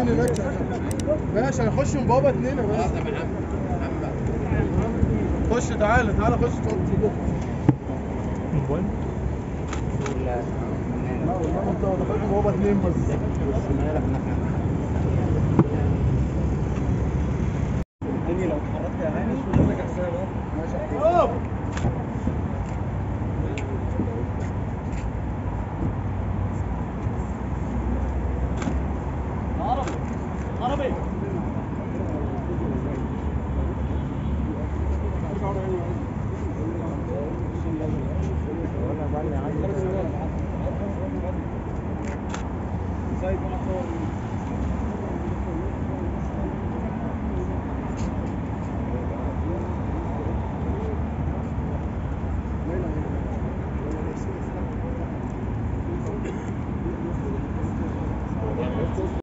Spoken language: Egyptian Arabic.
اتنين هناك ماشي هنخش من بابا اتنين يا باشا خش تعالى تعالى خش اتفضل موبايل لا والله انت دخلت من بابا اتنين بس الدنيا لو اتحركت يا هاني شو لك حساب ماشي عربي عربي